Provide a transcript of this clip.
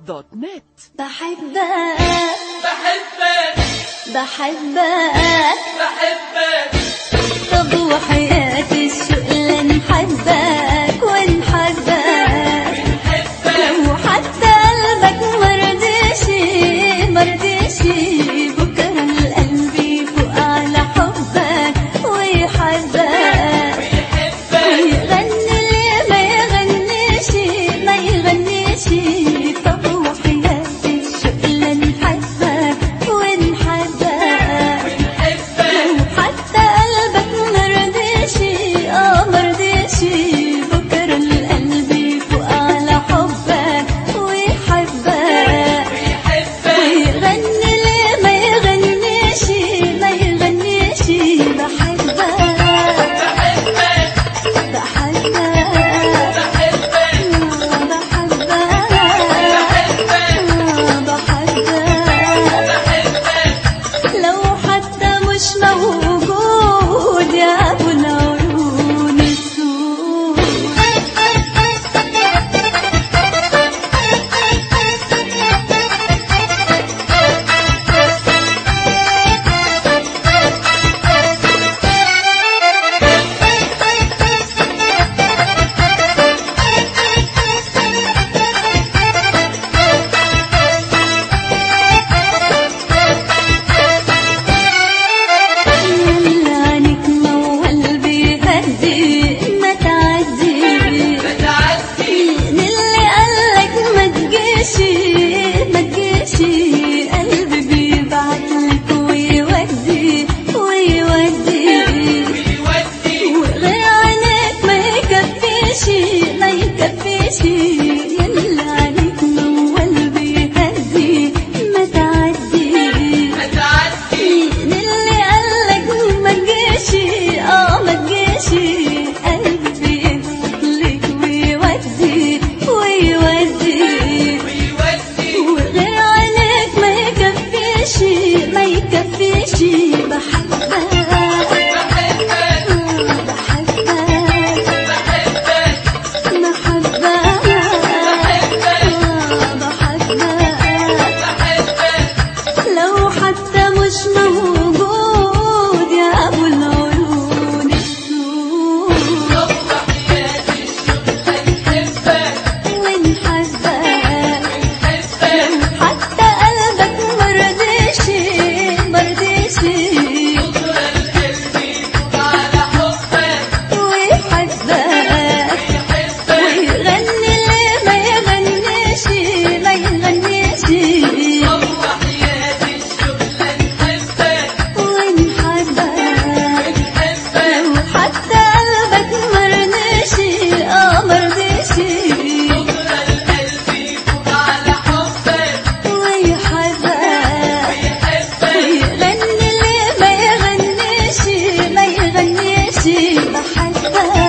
دوت نت بحبك بحبك بحبك بحبك طب وحياتي الشوق لنحبك ونحبك بحبك لو حتى قلبك مرضيش مرضيش بكرة القلب يفوق على حبك ويحبك بحبك ويغني اللي ما يغنيش ما يغنيش طب وحياتي الشوق لنحبك ونحبك بحبك حتى قلبك مرضيش اه مرضيش بكرة القلب يفوق على حبك ويحبك بحبك ويغني ليه ما يغنيش ما يغنيش بحبك بحبك بحبك بحبك لو حتى مش موجود يا ابو العيون السود يلعنك موال بيهدي ما تعدي بتعدي من اللي قالك ما تجيش ما تجيش قلبي بيبعتلك ويودي ويودي بيودي وغير عينك ما يكفيش ما يكفيش يلا عليك موال بيهدي ما تعدي بتعدي من اللي قالك ما تجيش اه ما تجيش قلبي بيبعتلك ويودي ويودي بيودي وغير عليك ما يكفيش ما يكفيش بحبك بحبك بحبك بحبك محبك بحبك بحبك لو حتى مش موجود يا ابو العيون السود طب حياتي الشوق هنحبك ونحبك بحبك حتى قلبك مرضيش مرضيش بكرة القلب يفوق على حبك ويحبك بيحبك ويغني اللي ما يغنيش ما يغنيش طب حياتي الشوق هنحبك ونحبك بحبك حتى قلبك مرضيش اه مرضيش بكرة القلب يفوق على حبك ويحبك بيحبك ويغني اللي ما يغنيش ما يغنيش بحبك